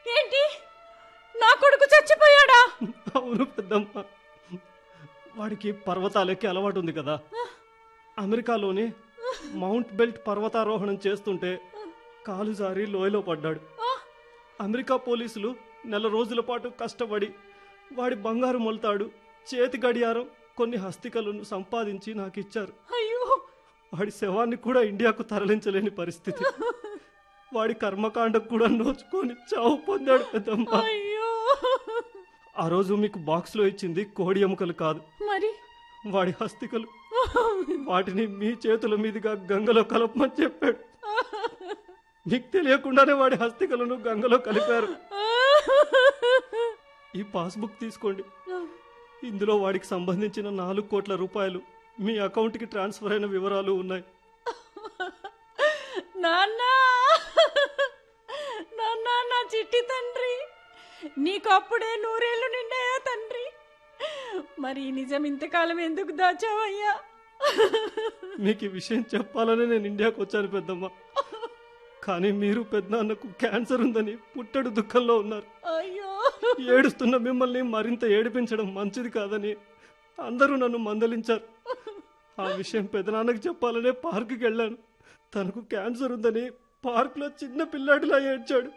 ఏంటి నా కొడుకు చచ్చిపోయాడా అవును పెద్దమ్మ వాడికి పర్వతాలెక్కి అలవాటు ఉంది కదా అమెరికాలోని మౌంట్ బెల్ట్ పర్వతారోహణం చేస్తుంటే కాలు జారి లోయలో పడ్డాడు అమెరికా పోలీసులు నెల రోజుల పాటు కష్టపడి వాడి బంగారు మొలతాడు చేతి గడియారం కొన్ని హస్తికలను సంపాదించి నాకు ఇచ్చారు అయ్యో వాడి శవాన్ని కూడా ఇండియాకు తరలించలేని పరిస్థితి వాడి కర్మకాండకు కూడా నోచుకొని చావు పొందాడు పెద్దమ్మ అయ్యో ఆ రోజు మీకు బాక్స్లో ఇచ్చింది కోడి ఎముకలు కాదు మరి వాడి హస్తికలు వాటిని మీ చేతుల మీదుగా గంగలో కలపమని చెప్పాడు మీకు తెలియకుండానే వాడి హస్తికలను గంగలో కలిపారు ఈ పాస్బుక్ తీసుకోండి ఇందులో వాడికి సంబంధించిన నాలుగు కోట్ల రూపాయలు మీ అకౌంట్కి ట్రాన్స్ఫర్ అయిన వివరాలు ఉన్నాయి నాన్న నాన్న నా చిట్టి తండ్రి నీకు అప్పుడే నూరేళ్ళు నిండాయా తండ్రి మరి ఈ నిజం ఇంతకాలం ఎందుకు దాచావయ్యా మీకు ఈ విషయం చెప్పాలని నేను ఇండియాకు వచ్చాను పెద్దమ్మ కానీ మీరు పెద్దనాన్నకు క్యాన్సర్ ఉందని పుట్టడు దుఃఖంలో ఉన్నారు అయ్యో ఏడుస్తున్న మిమ్మల్ని మరింత ఏడిపించడం మంచిది కాదని అందరూ నన్ను మందలించారు ఆ విషయం పెదనాన్నకి చెప్పాలనే పార్కుకి వెళ్ళాను తనకు క్యాన్సర్ ఉందని పార్కులో చిన్న పిల్లాడిలా ఏడ్చాడు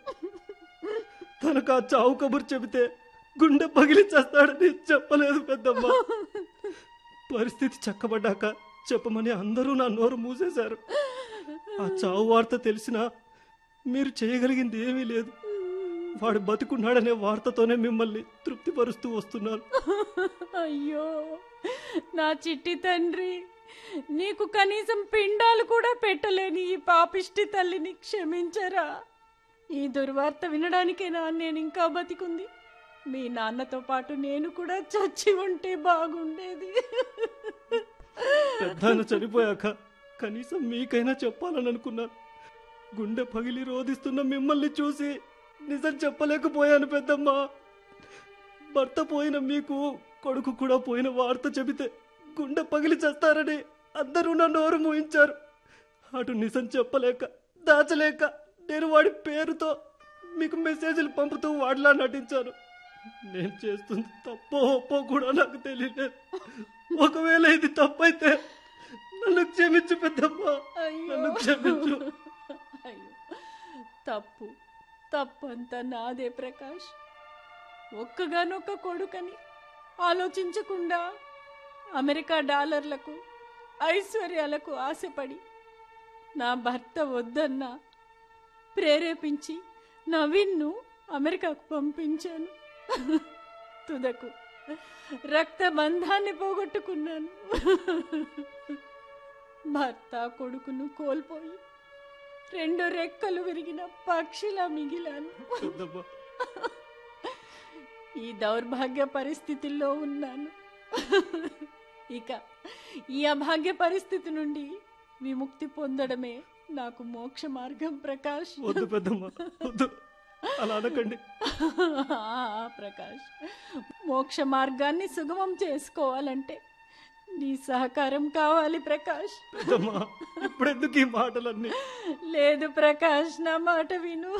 తనకు ఆ చావు కబురు చెబితే గుండె పగిలి చేస్తాడని చెప్పలేదు పెద్దమ్మ పరిస్థితి చక్కబడ్డాక చెప్పమని అందరూ నా నోరు మూసేశారు ఆ చావు వార్త తెలిసినా మీరు చేయగలిగింది ఏమీ లేదు వాడు బతుకున్నాడనే వార్తతోనే మిమ్మల్ని తృప్తిపరుస్తూ వస్తున్నాను అయ్యో నా చిట్టి తండ్రి నీకు కనీసం పిండాలు కూడా పెట్టలేని ఈ పాపిష్టి తల్లిని క్షమించరా ఈ దుర్వార్త వినడానికేనా నేను ఇంకా బతికుంది మీ నాన్నతో పాటు నేను కూడా చచ్చి ఉంటే బాగుండేది పెద్దాన్న చనిపోయాక కనీసం మీకైనా చెప్పాలని అనుకున్నాను గుండె పగిలి రోధిస్తున్న మిమ్మల్ని చూసి నిజం చెప్పలేకపోయాను పెద్దమ్మ భర్త పోయిన మీకు కొడుకు కూడా పోయిన వార్త చెబితే గుండె పగిలి చేస్తారని అందరూ నా నోరు మూయించారు అటు నిజం చెప్పలేక దాచలేక నేను వాడి పేరుతో మీకు మెసేజ్లు పంపుతూ వాడిలా నటించాను నేను చేస్తుంది తప్పో ఒప్పో కూడా నాకు తెలియలేదు ఒకవేళ ఇది తప్పైతే నన్ను క్షమించు పెద్దమ్మ నన్ను క్షమించు అయ్యో తప్పు తప్పంతా నాదే ప్రకాష్ ఒక్కగానొక్క కొడుకని ఆలోచించకుండా అమెరికా డాలర్లకు ఐశ్వర్యాలకు ఆశపడి నా భర్త వద్దన్నా ప్రేరేపించి నవీన్ను అమెరికాకు పంపించాను తుదకు రక్త బంధాన్ని పోగొట్టుకున్నాను భర్త కొడుకును కోల్పోయి రెండు రెక్కలు విరిగిన పక్షిలా మిగిలాను పెద్దమ్మ ఈ దౌర్భాగ్య పరిస్థితుల్లో ఉన్నాను ఇక ఈ అభాగ్య పరిస్థితి నుండి విముక్తి పొందడమే నాకు మోక్ష మార్గం ప్రకాష్ వద్దు పెద్దమ్మ వద్దు అలా అనకండి ఆ, ప్రకాష్ మోక్ష మార్గాన్ని సుగమం చేసుకోవాలంటే నీ సహకారం కావాలి ప్రకాష్ పెద్దమ్మ ఇప్పుడెందుకు ఈ మాటలన్నీ లేదు ప్రకాష్ నా మాట విను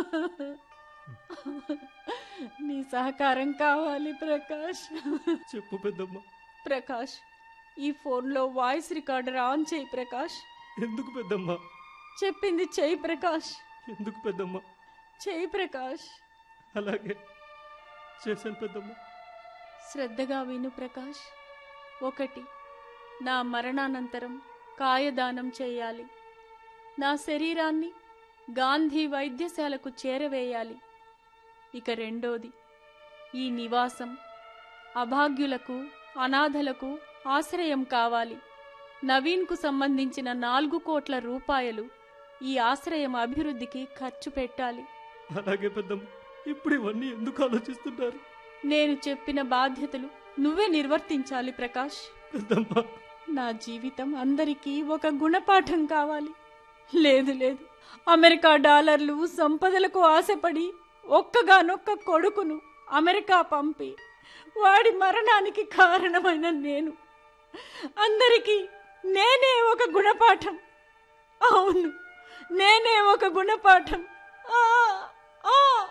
నీ సహకారం కావాలి ప్రకాష్ చెప్పు పెద్దమ్మ ప్రకాష్ ఈ ఫోన్లో వాయిస్ రికార్డర్ ఆన్ చేయి ప్రకాష్ ఎందుకు పెద్దమ్మ చెప్పింది చెయ్యి ప్రకాష్ ఎందుకు పెద్దమ్మ చెయ్యి ప్రకాష్ అలాగే చేశాను పెద్దమ్మ శ్రద్ధగా విను ప్రకాష్ ఒకటి నా మరణానంతరం కాయదానం చేయాలి నా శరీరాన్ని గాంధీ వైద్యశాలకు చేరవేయాలి ఇక రెండోది ఈ నివాసం అభాగ్యులకు అనాథలకు ఆశ్రయం కావాలి నవీన్కు సంబంధించిన నాలుగు కోట్ల రూపాయలు ఈ ఆశ్రయం అభివృద్ధికి ఖర్చు పెట్టాలి అలాగే పెద్దమ్మ ఇప్పుడు ఇవన్నీ ఎందుకు ఆలోచిస్తున్నారు నేను చెప్పిన బాధ్యతలు నువ్వే నిర్వర్తించాలి ప్రకాష్ పెద్దమ్మ నా జీవితం అందరికీ ఒక గుణపాఠం కావాలి లేదు లేదు అమెరికా డాలర్లు సంపదలకు ఆశపడి ఒక్కగానొక్క కొడుకును అమెరికా పంపి వాడి మరణానికి కారణమైన నేను అందరికీ నేనే ఒక గుణపాఠం అవును నేనే ఒక గుణపాఠం ఆ, ఆ.